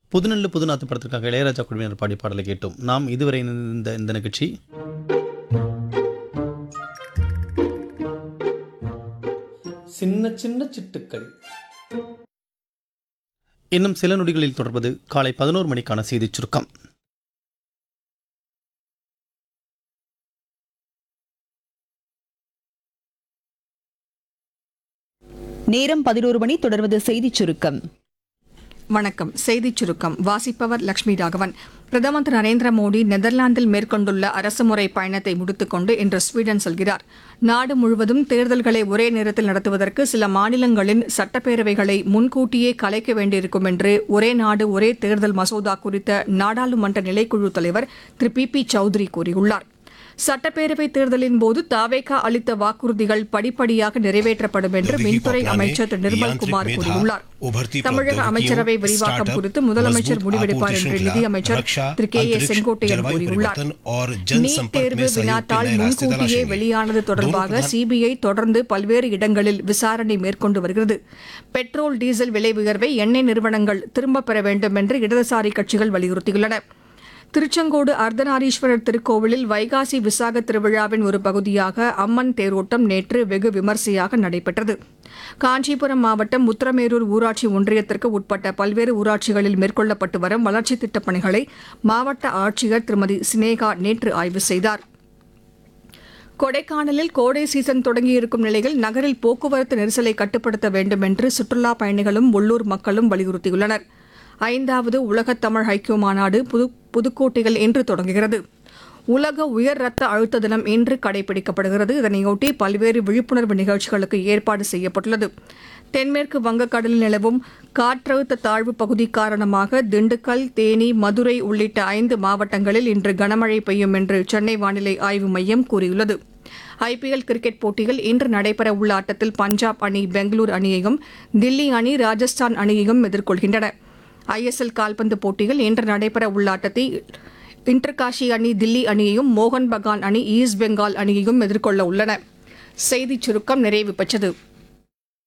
புதுநெல்லு புதுநாத்து படத்திற்காக இளையராஜா குழுவினர் பாடி பாடலை கேட்டோம் நாம் இதுவரை இந்த இந்த நிகழ்ச்சி சின்ன சின்ன சிட்டுக்கள் இன்னும் சில நொடிகளில் தொடர்வது காலை பதினோரு மணிக்கான செய்திச் சுருக்கம் நேரம் பதினோரு மணி தொடர்வது செய்திச் சுருக்கம் வணக்கம் செய்திச் சுருக்கம் வாசிப்பவர் லட்சுமி ராகவன் பிரதமர் திரு நரேந்திர மோடி நெதர்லாந்தில் மேற்கொண்டுள்ள அரசுமுறை பயணத்தை முடித்துக்கொண்டு இன்று ஸ்வீடன் செல்கிறார் நாடு முழுவதும் தேர்தல்களை ஒரே நேரத்தில் நடத்துவதற்கு சில மாநிலங்களின் சட்டப்பேரவைகளை முன்கூட்டியே கலைக்க வேண்டியிருக்கும் என்று ஒரே நாடு ஒரே தேர்தல் மசோதா குறித்த நாடாளுமன்ற நிலைக்குழு தலைவர் திரு பி பி சௌத்ரி கூறியுள்ளார் சட்டப்பேரவை தேர்தலின் போது தாவேகா அளித்த வாக்குறுதிகள் படிப்படியாக நிறைவேற்றப்படும் என்று மின்துறை அமைச்சர் திரு நிர்மல்குமார் கூறியுள்ளார் தமிழக அமைச்சரவை விரிவாக்கம் குறித்து முதலமைச்சர் முடிவெடுப்பார் என்று நிதியமைச்சர் திரு கே ஏ செங்கோட்டையன் கூறியுள்ளார் நீட் தேர்வு வினாத்தால் முன்கூட்டியே வெளியானது தொடர்பாக சிபிஐ தொடர்ந்து பல்வேறு இடங்களில் விசாரணை மேற்கொண்டு வருகிறது பெட்ரோல் டீசல் விலை உயர்வை எண்ணெய் நிறுவனங்கள் திரும்பப் பெற வேண்டும் என்று இடதுசாரி கட்சிகள் வலியுறுத்தியுள்ளன திருச்செங்கோடு அர்த்தநாரீஸ்வரர் திருக்கோவிலில் வைகாசி விசாக திருவிழாவின் ஒரு பகுதியாக அம்மன் தேரோட்டம் நேற்று வெகு விமரிசையாக நடைபெற்றது காஞ்சிபுரம் மாவட்டம் உத்தரமேரூர் ஊராட்சி ஒன்றியத்திற்கு உட்பட்ட பல்வேறு ஊராட்சிகளில் மேற்கொள்ளப்பட்டு வரும் வளர்ச்சித் திட்டப் பணிகளை மாவட்ட ஆட்சியர் திருமதி சினேகா நேற்று ஆய்வு செய்தார் கொடைக்கானலில் கோடை சீசன் தொடங்கியிருக்கும் நிலையில் நகரில் போக்குவரத்து நெரிசலை கட்டுப்படுத்த வேண்டும் என்று சுற்றுலா பயணிகளும் உள்ளூர் மக்களும் வலியுறுத்தியுள்ளனர் ஐந்தாவது உலகத் தமிழ் ஐக்கிய மாநாடு புது புதுக்கோட்டையில் இன்று தொடங்குகிறது உலக உயர் ரத்த அழுத்த தினம் இன்று கடைபிடிக்கப்படுகிறது இதனையொட்டி பல்வேறு விழிப்புணர்வு நிகழ்ச்சிகளுக்கு ஏற்பாடு செய்யப்பட்டுள்ளது தென்மேற்கு வங்கக்கடலில் நிலவும் காற்றழுத்த தாழ்வு பகுதி காரணமாக திண்டுக்கல் தேனி மதுரை உள்ளிட்ட ஐந்து மாவட்டங்களில் இன்று கனமழை பெய்யும் என்று சென்னை வானிலை ஆய்வு மையம் கூறியுள்ளது ஐபிஎல் கிரிக்கெட் போட்டியில் இன்று நடைபெறவுள்ள ஆட்டத்தில் பஞ்சாப் அணி பெங்களூரு அணியையும் தில்லி அணி ராஜஸ்தான் அணியையும் எதிர்கொள்கின்றன ஐஎஸ்எல் கால்பந்து போட்டியில் இன்று நடைபெற உள்ள ஆட்டத்தில் இன்டர்காஷி அணி தில்லி அணியையும் மோகன் பகான் அணி ஈஸ்ட் பெங்கால் அணியையும் எதிர்கொள்ள உள்ளன செய்திச் சுருக்கம் நிறைவு பெற்றது